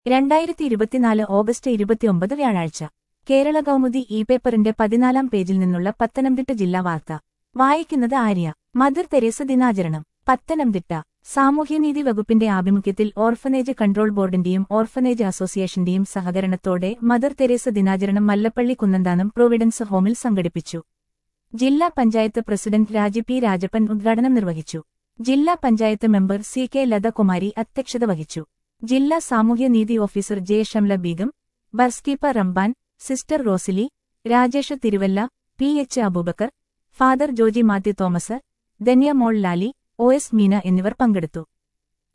രണ്ടായിരത്തി ഇരുപത്തിനാല് ഓഗസ്റ്റ് ഇരുപത്തിയൊമ്പത് വ്യാഴാഴ്ച കേരള കൗമുദി ഇ പേപ്പറിന്റെ പതിനാലാം പേജിൽ നിന്നുള്ള പത്തനംതിട്ട ജില്ലാ വാർത്ത വായിക്കുന്നത് ആര്യ മദർ തെരേസ ദിനാചരണം പത്തനംതിട്ട സാമൂഹ്യനീതി വകുപ്പിന്റെ ആഭിമുഖ്യത്തിൽ ഓർഫനേജ് കൺട്രോൾ ബോർഡിന്റെയും ഓർഫനേജ് അസോസിയേഷന്റെയും സഹകരണത്തോടെ മദർ തെരേസ ദിനാചരണം മല്ലപ്പള്ളി കുന്നന്താനം പ്രൊവിഡൻസ് ഹോമിൽ സംഘടിപ്പിച്ചു ജില്ലാ പഞ്ചായത്ത് പ്രസിഡന്റ് രാജി പി രാജപ്പൻ ഉദ്ഘാടനം നിർവഹിച്ചു ജില്ലാ panchayat member C K Lathakumari അധ്യക്ഷത വഹിച്ചു ജില്ലാ സാമൂഹ്യനീതി ഓഫീസർ ജെ ഷംല ബീഗം ബർസ്കീപ്പർ റംബാൻ sister Rosily Rajesh Thiruvalla P H Abubacker father Joji Mathew Thomas Dhanya Mol Lali O S Meena എന്നിവർ പങ്കെടുത്തു